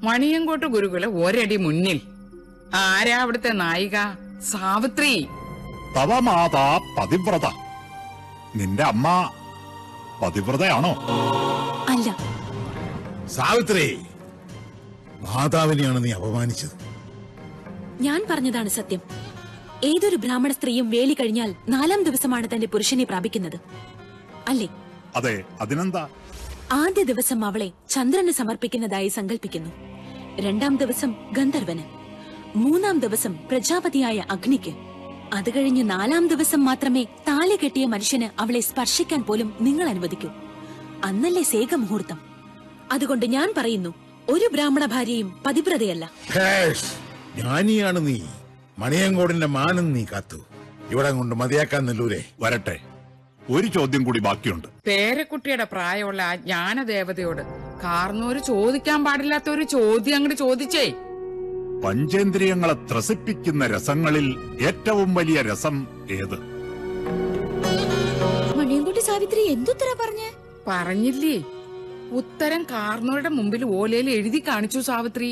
മണിയങ്കോട്ട് ഗുരുകുല ഒരടി മുന്നിൽ ആരാ അവിടുത്തെ നായിക സാവിത്രി തവ മാതാ പതിവ്രത നിന്റെ അമ്മ പതിവ്രതയാണോ അല്ല സാവിത്രി മാതാവിനെയാണ് നീ അപമാനിച്ചത് ഞാൻ പറഞ്ഞതാണ് സത്യം ഏതൊരു ബ്രാഹ്മണ സ്ത്രീയും വേലി കഴിഞ്ഞാൽ നാലാം ദിവസമാണ് തന്റെ പുരുഷനെ പ്രാപിക്കുന്നത് അല്ലേ അതെ അതിനെന്താ ആദ്യ ദിവസം അവളെ ചന്ദ്രന് സമർപ്പിക്കുന്നതായി സങ്കല്പിക്കുന്നു രണ്ടാം ദിവസം ഗന്ധർവന് മൂന്നാം ദിവസം പ്രജാപതിയായ അഗ്നിക്ക് അത് കഴിഞ്ഞ് നാലാം ദിവസം മാത്രമേ താലി കെട്ടിയ മനുഷ്യന് അവളെ സ്പർശിക്കാൻ പോലും നിങ്ങൾ അനുവദിക്കൂ അന്നല്ലേ സേകമുഹൂർത്തം അതുകൊണ്ട് ഞാൻ പറയുന്നു ഒരു ബ്രാഹ്മണ ഭാര്യയും പതിവ്രതയല്ല ഭേഷ് ജ്ഞാനിയാണ് നീ മണിയങ്കോടിന്റെ മാനം നീ കാത്തു ഇവിടെ കൊണ്ട് മതിയാക്കാൻ നെല്ലൂരെ വരട്ടെ ഒരു ചോദ്യം കൂടി ബാക്കിയുണ്ട് പേരക്കുട്ടിയുടെ പ്രായമുള്ള ആ ജ്ഞാനദേവതയോട് കാർന്നോര് ചോദിക്കാൻ പാടില്ലാത്ത ഒരു ചോദ്യം അങ്ങോട്ട് ചോദിച്ചേ പഞ്ചേന്ദ്രിയങ്ങളെ ത്രസിപ്പിക്കുന്ന രസങ്ങളിൽ ഏറ്റവും വലിയ രസം ഏത് മണിയൻകുട്ടി സാവിത്രി എന്തുത്തര പറഞ്ഞേ പറഞ്ഞില്ലേ ഉത്തരം കാർന്നോരുടെ മുമ്പിൽ ഓലയിൽ എഴുതി കാണിച്ചു സാവിത്രി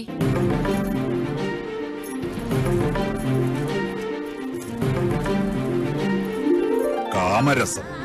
കാമരസം